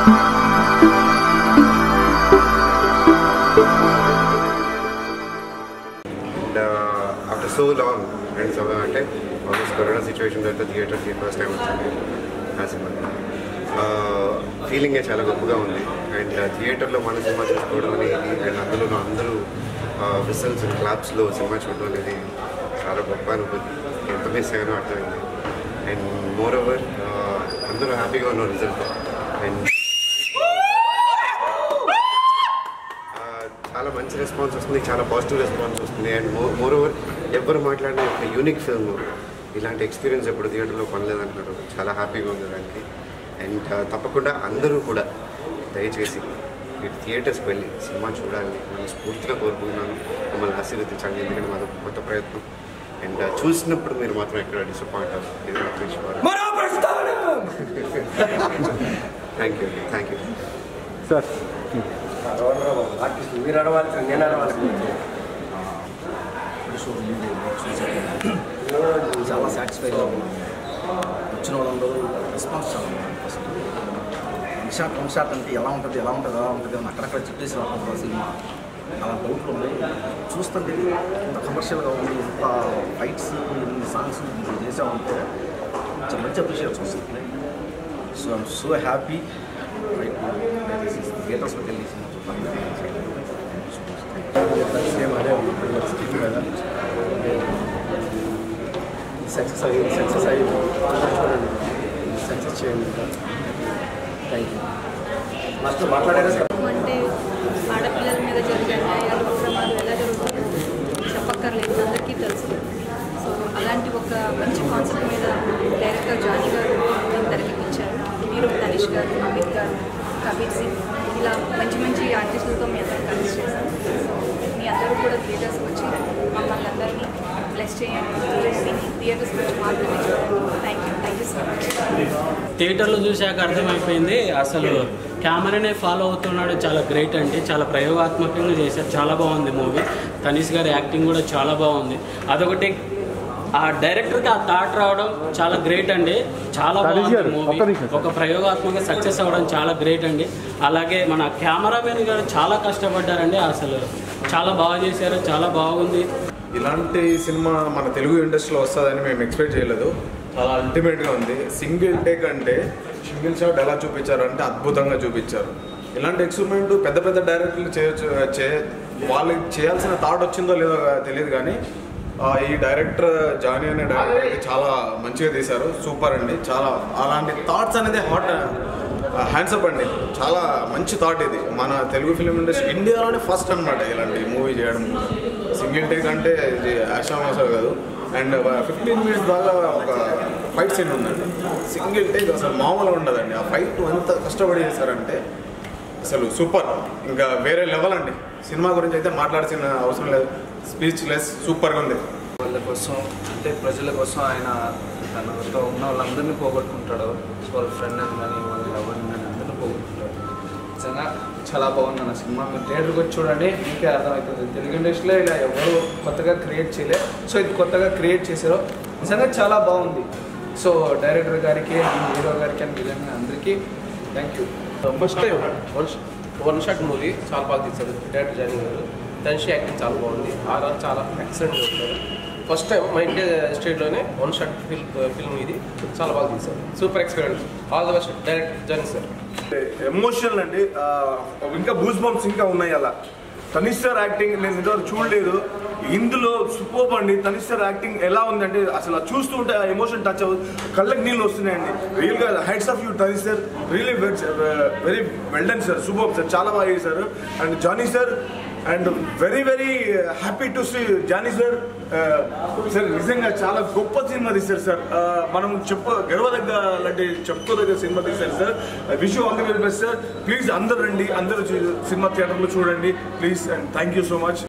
And after so long and so అంటే almost corona situation తర్వాత థియేటర్కి ఫస్ట్ టైం వచ్చింది ఆ సినిమా ఫీలింగే చాలా గొప్పగా ఉంది అండ్ థియేటర్లో మన సినిమా చూసుకోవడం అనేది అండ్ అందులో అందరూ విసల్స్ అండ్ క్లాప్స్లో సినిమా చూడడం అనేది చాలా గొప్ప అనుభూతి ఎంత మిస్ అయ్యానో అర్థమైంది అండ్ మోర్ ఓవర్ అందరూ హ్యాపీగా ఉన్నారు రిజల్ట్ అండ్ ఆ, చాలా మంచి రెస్పాన్స్ వస్తుంది చాలా పాజిటివ్ రెస్పాన్స్ వస్తుంది అండ్ మోర్ మోర్ ఓవర్ ఎవరు మాట్లాడిన ఒక యూనిక్ ఫిల్మ్ ఇలాంటి ఎక్స్పీరియన్స్ ఎప్పుడు థియేటర్లో కొనలేదంటున్నారు చాలా హ్యాపీగా ఉంది దానికి అండ్ తప్పకుండా అందరూ కూడా దయచేసి మీరు థియేటర్స్కి వెళ్ళి సినిమా చూడాలి మనం స్ఫూర్తిగా కోరుకుంటున్నాను మమ్మల్ని ఆశీర్వదించండి ఎందుకంటే మాది ఒక కొత్త ప్రయత్నం అండ్ చూసినప్పుడు మీరు మాత్రం ఎక్కడ డిసప్పాయింట్ అవ్వదు ఇది మాత్రం విషయం thank you thank you sir artist మీరు అడవాల్సింది నేను అడవాల్సింది చాలా సాటిస్ఫైగా ఉన్నాం వచ్చిన వాళ్ళందరూ రెస్పాన్స్ చాలా బాగుంది first one shot one shot అంటే ఎలా ఉంటుంది ఎలా ఉంటుంది ఎలా ఉంటుంది అని అక్కడక్కడ చుట్టేసి రాకుండా సినిమా అలా డౌట్లు ఉన్నాయి చూస్తుంటే ఇంత కమర్షియల్గా ఉంది ఇంత ఫైట్స్ ఇన్ని సాంగ్స్ ఇంత చేసామంటే కొంచెం మంచి అప్రిషియేట్స్ వస్తుంది so I'm so happy right థియేటర్స్లోకి వెళ్ళి సినిమా సేమ్ అదే స్కిప్ కదా సక్సెస్ అయ్యి సక్సెస్ అయ్యి చూడండి సక్సెస్ చేయండి థ్యాంక్ యూ ఫస్ట్ మాట్లాడారు అంటే ఆడపిల్లల మీద జరిగే అన్యాయాలు ప్రమాదం ఎలా జరుగుతుందో చెప్పక్కర్లేదు అందరికీ తెలుసు సో అలాంటి ఒక మంచి కాన్సెప్ట్ మీద డైరెక్టర్ జానీ గారు దీన్ని తెరకెక్కించారు హీరో తనిష్ గారు అమిత్ గారు కబీర్ సింగ్ ఇలా మంచి మంచి ఆర్టిస్టులతో మీ అందరం కలిసి చేశాం సో మీ అందరూ కూడా థియేటర్స్కి వచ్చి మమ్మల్ని అందరినీ బ్లెస్ చేయండి థియేటర్స్కి వచ్చి మాత్రమే చూడండి thank you thank you so much థియేటర్లో చూశాక అర్థమైపోయింది అసలు కెమెరానే ఫాలో అవుతున్నాడు చాలా గ్రేట్ అండి చాలా ప్రయోగాత్మకంగా చేశారు చాలా బాగుంది మూవీ తనీష్ గారి యాక్టింగ్ కూడా చాలా బాగుంది అదొకటి ఆ డైరెక్టర్కి ఆ థాట్ రావడం చాలా గ్రేట్ అండి చాలా తనీష్ బాగుంది గారు, మూవీ ఒక్క నిమిషం. ఒక ప్రయోగాత్మక సక్సెస్ అవ్వడం చాలా గ్రేట్ అండి అలాగే మన కెమెరామెన్ గారు చాలా కష్టపడ్డారండి అసలు చాలా బాగా చేశారు చాలా బాగుంది ఇలాంటి సినిమా మన తెలుగు ఇండస్ట్రీలో వస్తుందని మేము ఎక్స్పెక్ట్ చేయలేదు చాలా అల్టిమేట్గా ఉంది సింగిల్ టేక్ అంటే సింగిల్ షాట్ ఎలా చూపించారు అంటే అద్భుతంగా చూపించారు ఇలాంటి ఎక్స్పెరిమెంట్ పెద్ద పెద్ద డైరెక్టర్లు చేయొచ్చు చే వాళ్ళకి చేయాల్సిన థాట్ వచ్చిందో లేదో తెలియదు కానీ ఆ, ఈ డైరెక్టర్ జానీ అనే డైరెక్టర్ అయితే చాలా మంచిగా తీశారు సూపర్ అండి చాలా అలాంటి థాట్స్ అనేది హాట్ హ్యాండ్సప్ అండి చాలా మంచి థాట్ ఇది మన తెలుగు ఫిలిం ఇండస్ట్రీ ఇండియాలోనే ఫస్ట్ అనమాట ఇలాంటి మూవీ చేయడం సింగిల్ టేక్ అంటే ఇది ఆషామాషా కాదు అండ్ ఫిఫ్టీన్ మినిట్స్ దాకా ఒక ఫైట్ సీన్ ఉందండి సింగిల్ టేక్ అసలు మామూలుగా ఉండదండి ఆ ఫైట్ ఎంత కష్టపడి చేశారంటే అసలు సూపర్ ఇంకా వేరే లెవెల్ అండి సినిమా గురించి అయితే మాట్లాడాల్సిన అవసరం లేదు స్పీచ్ లెస్ సూపర్గా ఉంది వాళ్ళ కోసం అంటే ప్రజల కోసం ఆయన తనతో ఉన్న వాళ్ళందరినీ పోగొట్టుకుంటాడు సో వాళ్ళ ఫ్రెండ్ అని కానీ వాళ్ళ లవర్ కానీ అందరినీ పోగొట్టుకుంటాడు నిజంగా చాలా బాగుంది అన్న సినిమా మీరు థియేటర్కి వచ్చి చూడండి మీకే అర్థమవుతుంది తెలుగు ఇండస్ట్రీలో ఇలా ఎవరు కొత్తగా క్రియేట్ చేయలే సో ఇది కొత్తగా క్రియేట్ చేశారో నిజంగా చాలా బాగుంది సో డైరెక్టర్ గారికి హీరో గారికి అని విధంగా అందరికీ thank you first time one one shot movie చాలా బాగా తీశారు డైరెక్టర్ జానీ గారు ధనుషి యాక్టింగ్ చాలా బాగుంది ఆర్ఆర్ చాలా ఎక్సలెంట్ చేస్తారు ఫస్ట్ టైం మా ఇండియా స్టేట్లోనే వన్ షాట్ ఫిల్మ్ ఫిల్మ్ ఇది చాలా బాగా తీశారు super experience all the best direct Johnny sir emotional అండి ఆ, ఇంకా బూస్ బంప్స్ ఇంకా ఉన్నాయి అలా తనిష్ సార్ యాక్టింగ్ నేను ఇంతవరకు చూడలేదు ఇందులో సూపర్ అండి తనిష్ సార్ యాక్టింగ్ ఎలా ఉందంటే అసలు అది చూస్తూ ఉంటే ఆ ఎమోషన్ టచ్ అవ్వదు కళ్ళకి నీళ్ళు వస్తున్నాయండి రియల్గా heights of you Tanish sir really very well done sir super sir చాలా బాగా చేశారు and Johnny sir and very very happy to see Johnny sir sir నిజంగా చాలా గొప్ప సినిమా తీశారు సార్ ఆ, మనం చెప్ప గర్వదగ్గ లాంటి చెప్పుకోదగ్గ సినిమా తీశారు sir wish all the very best sir please అందరు రండి అందరూ చూ- సినిమా థియేటర్లో చూడండి please and thank you so much